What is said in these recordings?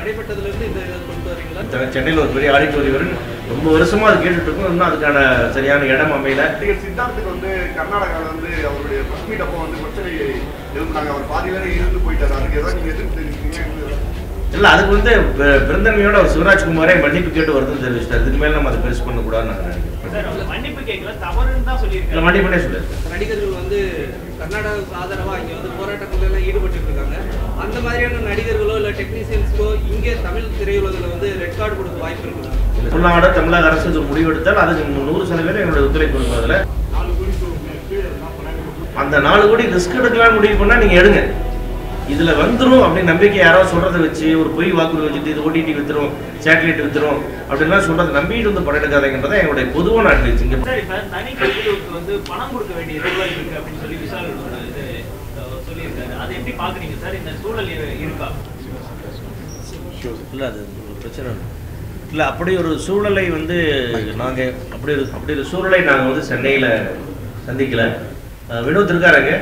தடைப்பட்டதுல இருந்து இந்த இதை கொண்டு வரீங்களா செ- சென்னையில் ஒரு பெரிய ஆடிட்டோரியம் ரொம்ப வருஷமா அது கேட்டுட்டு இருக்கோம் இன்னும் அதுக்கான சரியான இடம் அமையல நடிகர் சித்தார்த்துக்கு வந்து கர்நாடகாவில் வந்து அவருடைய பிரஸ் மீட் அப்போ வந்து பிரச்சனை எழுப்புனாங்க அவர் பாதி வேலை இருந்து போயிட்டாரு அதுக்கு ஏதாவது நீங்க எதிர்ப்பு தெரிவிக்கிறீங்க இல்ல அதுக்கு வந்து பெ- பெருந்தன்மையோட அவர் சிவராஜ்குமாரே மன்னிப்பு கேட்டு வருதுன்னு தெரிவிச்சிட்டார் இதுக்கு மேல நம்ம அதை பெருசு பண்ணக்கூடாதுன்னு நாங்கள் நினைக்கிறோம் சார் அவங்க மன்னிப்பு கேட்கல தவறுன்னு தான் இல்லை சொல்லியிருக்காங்க மன்னிப்புனே சொல்லியிருக்கேன் நடிகர்கள் வந்து கர்நாடகாவுக்கு ஆதரவா இங்க வந்து போராட்டங்கள்ல எல்லாம் ஈடுபட்டு இருக்காங்க அந்த மாதிரியான நடிகர்களோ இல்ல டெக்னீசியன்ஸ்க்கோ இங்கே தமிழ் திரையுலகில் வந்து ரெட் கார்டு கொடுக்க வாய்ப்பு இருக்குதா தமிழ்நாடு தமிழக அரசு இது முடிவெடுத்தால் அதுக்கு நூறு சதவீதம் என்னுடைய ஒத்துழைப்பு இருக்கும் அதில் அந்த நாலு கோடி ரிஸ்க் எடுக்கலாம் முடிவு பண்ணா நீங்க எடுங்க இதுல வந்துரும் அப்படின்னு நம்பிக்கை யாரோ சொல்றதை வச்சு ஒரு பொய் வாக்குறுதி வச்சுட்டு இது ஓடிடி வித்துரும் சேட்டலைட் வித்துரும் அப்படின்லாம் சொல்றதை நம்பிட்டு வந்து படம் எடுக்காதீங்கன்றதை என்னுடைய பொதுவான அட்வைஸ் இங்க சார் இப்ப தனி கல்விகளுக்கு வந்து பணம் கொடுக்க வேண்டிய சூழல் இருக்கு அப்படின்னு சொல்லி விஷால் ஒரு இது அஹ், சொல்லியிருக்காரு அதை எப்படி பாக்குறீங்க சார் இந்த சூழல் இரு- இருக்கா இல்லை அது ஒரு பிரச்சனை இல்லை. இல்லை அப்படி ஒரு சூழலை வந்து நாங்கள் அப்படி ஒரு அப்படி ஒரு சூழலை நாங்கள் வந்து சென்னையில் சந்திக்கல அஹ் வினோத் இருக்காருங்க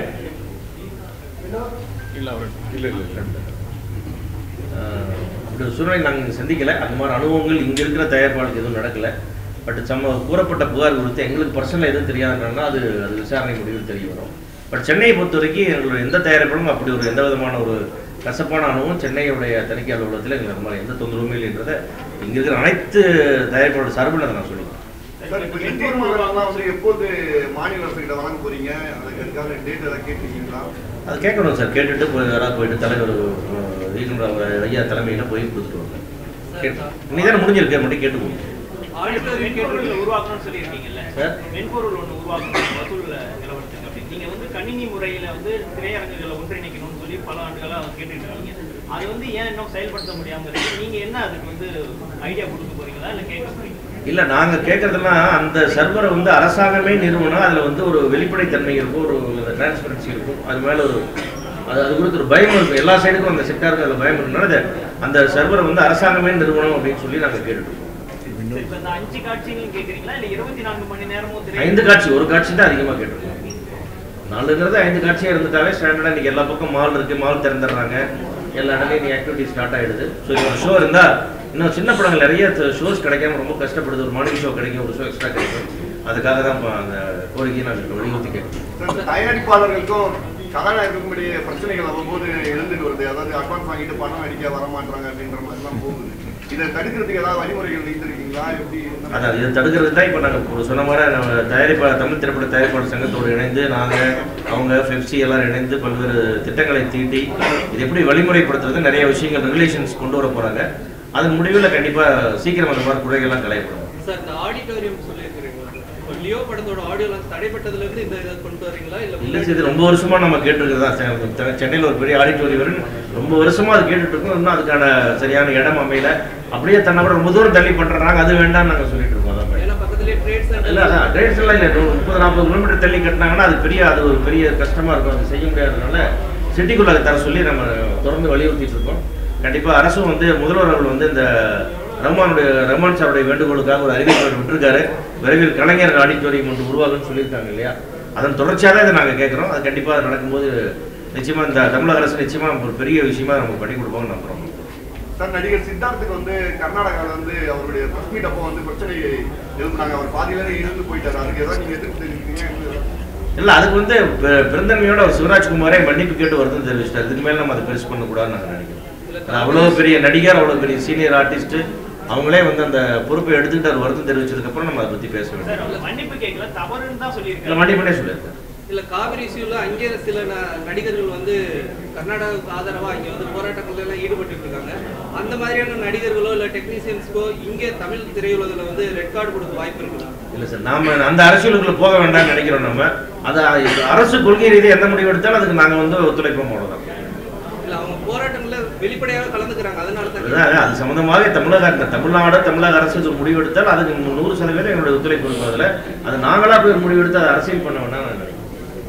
அஹ் அப்படி ஒரு சூழலை நாங்கள் சந்திக்கல அந்த மாதிரி அனுபவங்கள் இங்கே இருக்கிற தயாரிப்பாளருக்கு எதுவும் நடக்கல பட் சம்ம கூறப்பட்ட புகார் குறித்து எங்களுக்கு பர்சனலாக எதுவும் தெரியாதுன்னா அது அது விசாரணை முடிவில் தெரிய வரும் பட் சென்னையை பொறுத்த வரைக்கும் எங்களுடைய எந்த தயாரிப்பாலும் அப்படி ஒரு எந்த விதமான ஒரு கசப்பான அனுபவம் சென்னையுடைய தணிக்கை அலுவலகத்தில் எங்களுக்கு அந்த மாதிரி எந்த தொந்தரவுமே இல்லைன்றதை இங்கே இருக்கிற அனைத்து தயாரிப்பாளர் சார்பில் அதை நான் சொல்லிக்கிறேன் சார் இப்போ நிதி நிறுவனம்லாம் வந்து எப்போது மாநில அரசு கிட்ட வழங்க போறீங்க அதுக்காக டேட் ஏதாவது கேட்டிருக்கீங்களா அது கேட்கணும் சார் கேட்டுட்டு போய் யாராவது போயிட்டு தலைவர் அஹ், இயக்குனர் ஐயா தலைமையில் போய் கொடுத்துட்டு வாங்க கேட்டு இன்னைக்கு தானே முடிஞ்சிருக்கு மட்டும் கேட்டுக்கோங்க ஆடிட்டோரியம் மென்பொருள் கேட்டு உருவாக்கணும்னு சொல்லியிருக்கீங்கல்ல சார்? மென்பொருள் ஒன்று உருவாக்கணும் வசூல் நிலவரத்துக்கு அப்படின்னு நீங்க வந்து கணினி முறையில வந்து திரையரங்குகளை ஒன்றிணைக்கணும்னு சொல்லி பல ஆண்டுகளா கேட்டுட்டு இருக்கீங்க அது வந்து ஏன் இன்னும் செயல்படுத்த முடியாம இருக்கு நீங்க என்ன அதுக்கு வந்து ஐடியா கொடுக்க போறீங்களா இல்ல கேட்க போறீங்களா இல்லை நாங்கள் கேட்குறதெல்லாம் அந்த சர்வரை வந்து அரசாங்கமே நிறுவனம் அதில் வந்து ஒரு வெளிப்படைத்தன்மை இருக்கும் ஒரு டிரான்ஸ்பரன்சி இருக்கும் அது மேலே ஒரு அது அது குறித்து ஒரு பயம் இருக்கும் எல்லா சைடுக்கும் அந்த செக்டாருக்கு அதில் பயம் இருக்குனால அது அந்த சர்வரை வந்து அரசாங்கமே நிறுவனம் அப்படின்னு சொல்லி நாங்கள் கேட்டுட்டு இருக்கோம் சரி, இப்ப இந்த அஞ்சு காட்சிகள் கேக்குறீங்களா இல்ல இருபத்தி நான்கு மணி நேரமும் திரை ஐந்து காட்சி ஒரு காட்சி தான் அதிகமாக கேட்டிருக்கோம் நாலுங்கிறது ஐந்து காட்சியாக இருந்துட்டாவே ஸ்டாண்டர்டாக இன்றைக்கி எல்லா பக்கம் மால் இருக்குது மால் திறந்துடுறாங்க எல்லா இடத்துலையும் நீ ஆக்டிவிட்டி ஸ்டார்ட் ஆகிடுது ஸோ ஒரு ஷோ இருந்தால் இன்னும் சின்ன படங்கள் நிறைய ஷோஸ் கிடைக்காம ரொம்ப கஷ்டப்படுது ஒரு மார்னிங் ஷோ கிடைக்கும் ஒரு ஷோ எக்ஸ்ட்ரா கிடைக்கும் அதுக்காக தான் இப்போ அந்த கோரிக்கையை நாங்கள் வலியுறுத்தி கேட்குறோம் சார் தயாரிப்பாளர்களுக்கும் கதாநாயகருக்கும் இடையே பிரச்சனைகள் அவ்வப்போது எழுந்துட்டு வருது அதாவது அட்வான்ஸ் வாங்கிட்டு பணம் அடிக்க வர மாட்டாங்க அப்படின்ற மாதிரிலாம் போகுது இதை தடுக்கிறதுக்கு ஏதாவது வழிமுறைகள் வைத்திருக்கீங்களா எப்படி என்ன- அதான் இதை தடுக்கிறது தான் இப்போ நாங்கள் சொன்ன மாதிரி நம்ம தயாரிப்பாளர் தமிழ் திரைப்பட தயாரிப்பாளர் சங்கத்தோடு இணைந்து நாங்கள் அவங்க ஃபெப்சி எல்லாம் இணைந்து பல்வேறு திட்டங்களை தீட்டி இது எப்படி வழிமுறைப்படுத்துறது நிறைய விஷயங்கள் ரெகுலேஷன்ஸ் கொண்டு வர போகிறாங்க அதன் முடிவில் கண்டிப்பாக சீக்கிரம் அந்த மாதிரி குறைகள்லாம் களையப்படும் சார் இந்த ஆடிட்டோரியம் சொல்லியிருக்கிறீங்களா இப்போ லியோ படத்தோட ஆடியோ லான்ச் தடைப்பட்டதுல இருந்து இந்த இதை கொண்டு வரீங்களா இல்ல இல்லை சார் இது ரொம்ப வருஷமா நம்ம கேட்டுருக்கிறதா செ- சென்னையில் ஒரு பெரிய ஆடிட்டோரியம் ரொம்ப வருஷமா அது கேட்டுட்டு இருக்கோம் இன்னும் அதுக்கான சரியான இடம் அமையல அப்படியே தன்னை கூட ரொம்ப தூரம் தள்ளி பண்ணுறாங்க அது வேண்டாம்னு நாங்கள் சொல்லிட்டு இருக்கோம் அதான் ஏன்னா பக்கத்துலயே ட்ரேட் இல்ல சென்டர் அதான் ட்ரெயின்ஸ் எல்லாம் இல்லை முப்பது நாற்பது கிலோமீட்டர் தள்ளி கட்டினாங்கன்னா அது பெரிய அது ஒரு பெரிய கஷ்டமா இருக்கும் அது செய்ய முடியாததுனால சிட்டிக்குள்ள அதை தர சொல்லி நம்ம தொடர்ந்து வலியுறுத்திட்டு இருக்கோம் கண்டிப்பா அரசும் வந்து முதல்வர் அவர்கள் வந்து இந்த ரஹ்மானுடைய ரஹ்மான் சாருடைய வேண்டுகோளுக்காக ஒரு அறிவிப்பு விட்டுருக்காரு விரைவில் கலைஞர் ஆடிட்டோரியம் ஒன்று உருவாகும்னு சொல்லியிருக்காங்க இல்லையா அதன் தொடர்ச்சியாக தான் இதை நாங்கள் கேட்குறோம் அது கண்டிப்பாக அது நடக்கும்போது நிச்சயமா இந்த தமிழக அரசு நிச்சயமா ஒரு பெரிய விஷயமா நமக்கு பண்ணி கொடுப்போம்னு நம்புறோம் சார் நடிகர் சித்தார்த்துக்கு வந்து கர்நாடகாவில் வந்து அவருடைய பிரஸ் மீட் அப்போ வந்து பிரச்சனை எழுப்புனாங்க அவர் பாதி வேலை இருந்து போயிட்டாரு அதுக்கு ஏதாவது நீங்க எதிர்ப்பு தெரிவிக்கிறீங்க இல்லை அதுக்கு வந்து பெ- பெருந்தன்மையோட அவர் சிவராஜ்குமாரே மன்னிப்பு கேட்டு வருதுன்னு தெரிவிச்சிட்டார் இதுக்கு மேலே நம்ம அதை பெருசு பண்ணக்கூடாதுன்னு நாங்கள் நினைக்கிறோம் அது அவ்வளோ பெரிய நடிகர் அவ்வளோ பெரிய சீனியர் ஆர்டிஸ்ட் அவங்களே வந்து அந்த பொறுப்பை எடுத்துக்கிட்டு அவர் வருத்தம் தெரிவிச்சதுக்கப்புறம் நம்ம அதை பற்றி பேச சார் வேண்டும் அவங்க மன்னிப்பு கேட்கல தவறுன்னு தான் இல்லை சொல்லியிருக்காங்க மன்னிப்புனே சொல்லியிருக்காரு இல்ல காவிரி இஷ்யூல அங்கே சில ந- நடிகர்கள் வந்து கர்நாடகாவுக்கு ஆதரவா இங்க வந்து போராட்டங்கள்ல எல்லாம் ஈடுபட்டு இருக்காங்க அந்த மாதிரியான நடிகர்களோ இல்ல டெக்னீசியன்ஸ்க்கோ இங்கே தமிழ் திரையுலகில் வந்து ரெட் கார்டு கொடுக்க வாய்ப்பு இருக்குதா இல்லை சார் நாம அந்த அரசியலுக்குள்ள போக வேண்டாம்னு நினைக்கிறோம் நம்ம அதை அரசு கொள்கை ரீதியாக எந்த முடிவு எடுத்தாலும் அதுக்கு நாங்கள் வந்து ஒத்துழைப்போம் அவ்வளோதான் இல்ல அவங்க போராட்டங்கள்ல வெளிப்படையாக கலந்துக்கிறாங்க அதனால தான் அதுதான் அது சம்பந்தமாக தமிழக இந்த தமிழ்நாடு தமிழக அரசு இது முடிவு எடுத்தால் அதுக்கு நூறு சதவீதம் எங்களுடைய ஒத்துழைப்பு இருக்கும் அதில் அது நாங்களாக போய் ஒரு முடிவு எடுத்து அதை அரசியல் பண்ண வேண்டாம் நான் நினைக்கிறேன்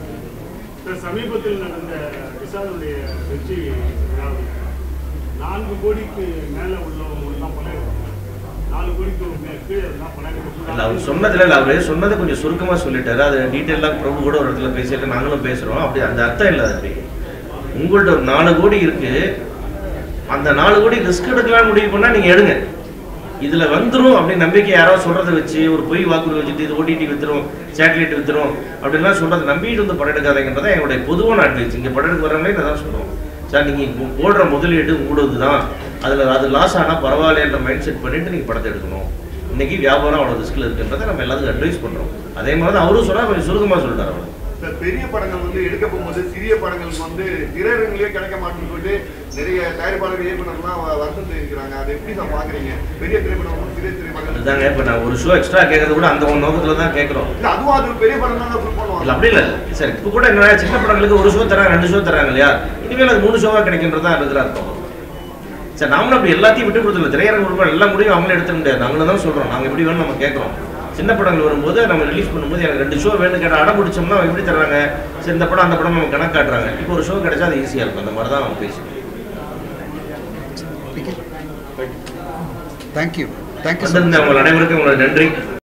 சார், சமீபத்தில் நடந்த விசாலுடைய வெற்றி விழாவில் நான்கு கோடிக்கு மேலே உள்ளவங்கலாம் பணம் நாலு கோடிக்கு மே- கீழே இருந்தால் பணம் இல்ல அவர் சொன்னதுல இல்ல அவரு சொன்னதை கொஞ்சம் சுருக்கமா சொல்லிட்டாரு அது டீட்டெயிலாக பிரபு கூட ஒரு இடத்துல பேசிட்டு நாங்களும் பேசுறோம் அப்படி அந்த அர்த்தம் இல்லை அது அப்படி உங்கள்ட்ட ஒரு நாலு கோடி இருக்கு அந்த நாலு கோடி ரிஸ்க் எடுக்கலாம் முடிவு பண்ணால் நீங்கள் எடுங்க இதில் வந்துரும் அப்படின்னு நம்பிக்கை யாராவது சொல்கிறத வச்சு ஒரு பொய் வாக்குறுதி வச்சுட்டு இது ஓடிடி வித்துரும் சேட்டலைட் வித்துரும் அப்படின்லாம் சொல்கிறத நம்பிட்டு வந்து படம் எடுக்காதீங்கன்றதான் எங்களுடைய பொதுவான அட்வைஸ் இங்கே படம் எடுக்க வரவங்களே நான் தான் சொல்கிறோம் சார் நீங்கள் போடுற முதலீடு உங்களது தான் அதில் அது லாஸ் ஆனால் பரவாயில்லன்ற மைண்ட் செட் பண்ணிட்டு நீங்கள் படத்தை எடுக்கணும் இன்னைக்கு வியாபாரம் அவ்வளோ ரிஸ்கில் இருக்குன்றதை நம்ம எல்லாத்துக்கும் அட்வைஸ் பண்ணுறோம் அதே மாதிரி தான் அவரும் சொன்னால் கொஞ்சம் சுருக்கமாக சொல்லிட்டார் அவர் இந்த பெரிய படங்கள் வந்து எடுக்க போகும்போது சிறிய படங்களுக்கு வந்து திரையரங்கிலே கிடைக்க மாட்டேன்னு சொல்லிட்டு நிறைய தயாரிப்பாளர் இயக்குனர்லாம் வ- வருத்தம் தெரிவிக்கிறாங்க அதை எப்படி சார் பாக்குறீங்க பெரிய திரைப்படம் வந்து சிறிய திரைப்படம் அதுதாங்க இப்போ நான் ஒரு ஷோ எக்ஸ்ட்ரா கேட்கறது கூட அந்த ஒரு நோக்கத்தில் தான் கேட்குறோம் இல்ல அதுவும் அது பெரிய படம் தான் ப்ரூவ் இல்ல பண்ணுவாங்க அப்படி இல்லை சார் இப்போ கூட என்ன சின்ன படங்களுக்கு ஒரு ஷோ தராங்க ரெண்டு ஷோ தராங்க இல்லையா இனிமேல் அது மூணு ஷோவாக கிடைக்கின்றது தான் இருக்கிற அர்த்தம் சார் நாமளும் அப்படி எல்லாத்தையும் விட்டு கொடுத்துல திரையரங்கு உட்பட எல்லா முடியும் அவங்களே எடுத்துக்க முடியாது நாங்களும் தான் சொல்கிறோம் நாங்கள் எப்படி வேணும் நம்ம கேட்குறோம் சின்ன படங்கள் வரும்போது நம்ம ரிலீஸ் பண்ணும்போது எனக்கு ரெண்டு ஷோ வேணும் கேட்டால் அடம் பிடிச்சோம்னா அவங்க எப்படி தர்றாங்க சரி இந்த படம் அந்த படம் நம்ம கணக்கு காட்டுறாங்க இப்போ ஒரு ஷோ கிடைச்சா அது ஈஸியாக இருக்கும் அந்த மாதிரி தான் அவங்க பேசுவோம் தேங்க்யூ தேங்க்யூ வந்திருந்த உங்கள் அனைவருக்கும் உங்களோட நன்றி